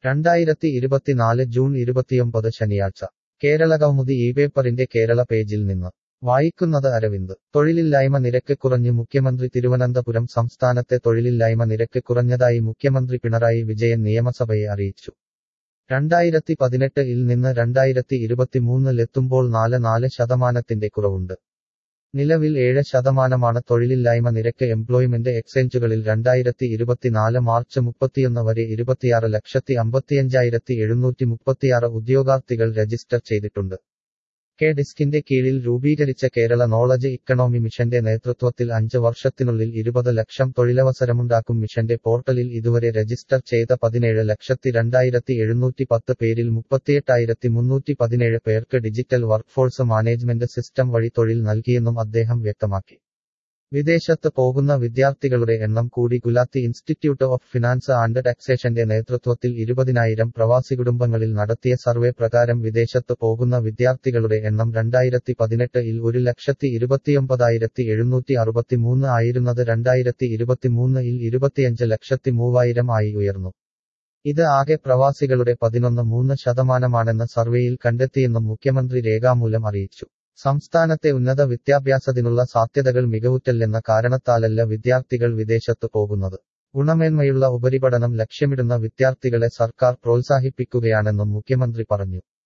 രണ്ടായിരത്തി ഇരുപത്തിനാല് ജൂൺ ഇരുപത്തിയൊമ്പത് ശനിയാഴ്ച കേരളകൗമുദി ഈ പേപ്പറിന്റെ കേരള പേജിൽ നിന്ന് വായിക്കുന്നത് അരവിന്ദ് തൊഴിലില്ലായ്മ നിരക്ക് കുറഞ്ഞു മുഖ്യമന്ത്രി തിരുവനന്തപുരം സംസ്ഥാനത്തെ തൊഴിലില്ലായ്മ നിരക്ക് കുറഞ്ഞതായി മുഖ്യമന്ത്രി പിണറായി വിജയൻ നിയമസഭയെ അറിയിച്ചു രണ്ടായിരത്തി പതിനെട്ട് ഇൽ നിന്ന് രണ്ടായിരത്തി ഇരുപത്തിമൂന്നിലെത്തുമ്പോൾ നാല് നാല് ശതമാനത്തിന്റെ കുറവുണ്ട് നിലവിൽ ഏഴ് ശതമാനമാണ് തൊഴിലില്ലായ്മ നിരക്ക് എംപ്ലോയ്മെന്റ് എക്സ്ചേഞ്ചുകളിൽ രണ്ടായിരത്തി ഇരുപത്തിനാല് മാർച്ച് മുപ്പത്തിയൊന്ന് വരെ ഇരുപത്തിയാറ് ലക്ഷത്തി അമ്പത്തിയഞ്ചായിരത്തി എഴുന്നൂറ്റി മുപ്പത്തിയാറ് ഉദ്യോഗാർത്ഥികൾ രജിസ്റ്റർ ചെയ്തിട്ടുണ്ട് കെ ഡിസ്കിന്റെ കീഴിൽ രൂപീകരിച്ച കേരള നോളജ് ഇക്കണോമി മിഷന്റെ നേതൃത്വത്തിൽ അഞ്ച് വർഷത്തിനുള്ളിൽ ഇരുപത് ലക്ഷം തൊഴിലവസരമുണ്ടാക്കും മിഷന്റെ പോർട്ടലിൽ ഇതുവരെ രജിസ്റ്റർ ചെയ്ത പതിനേഴ് ലക്ഷത്തി രണ്ടായിരത്തി എഴുന്നൂറ്റി പത്ത് പേരിൽ മുപ്പത്തിയെട്ടായിരത്തി മുന്നൂറ്റി പതിനേഴ് പേർക്ക് ഡിജിറ്റൽ വർക്ക്ഫോഴ്സ് മാനേജ്മെന്റ് സിസ്റ്റം വഴി തൊഴിൽ നൽകിയെന്നും അദ്ദേഹം വ്യക്തമാക്കി വിദേശത്ത് പോകുന്ന വിദ്യാർത്ഥികളുടെ എണ്ണം കൂടി Gulati institute of finance and ടാക്സേഷന്റെ നേതൃത്വത്തിൽ ഇരുപതിനായിരം പ്രവാസി കുടുംബങ്ങളിൽ നടത്തിയ സർവേ പ്രകാരം വിദേശത്ത് പോകുന്ന വിദ്യാർത്ഥികളുടെ എണ്ണം രണ്ടായിരത്തി പതിനെട്ട് ഇൽ ഒരു ലക്ഷത്തി ഇരുപത്തിയൊമ്പതായിരത്തി എഴുന്നൂറ്റി അറുപത്തിമൂന്ന് ആയിരുന്നത് രണ്ടായിരത്തി ഇരുപത്തിമൂന്ന് ഇൽ ഇരുപത്തിയഞ്ച് ലക്ഷത്തി മൂവായിരം ആയി ഉയർന്നു ഇത് ആകെ പ്രവാസികളുടെ പതിനൊന്ന് മൂന്ന് ശതമാനമാണെന്ന് സർവേയിൽ കണ്ടെത്തിയെന്നും മുഖ്യമന്ത്രി രേഖാമൂലം അറിയിച്ചു സംസ്ഥാനത്തെ ഉന്നത വിദ്യാഭ്യാസത്തിനുള്ള സാധ്യതകൾ മികവുറ്റല്ലെന്ന കാരണത്താലല്ല വിദ്യാർത്ഥികൾ വിദേശത്ത് പോകുന്നത് ഗുണമേന്മയുള്ള ഉപരിപഠനം ലക്ഷ്യമിടുന്ന വിദ്യാർത്ഥികളെ സർക്കാർ പ്രോത്സാഹിപ്പിക്കുകയാണെന്നും മുഖ്യമന്ത്രി പറഞ്ഞു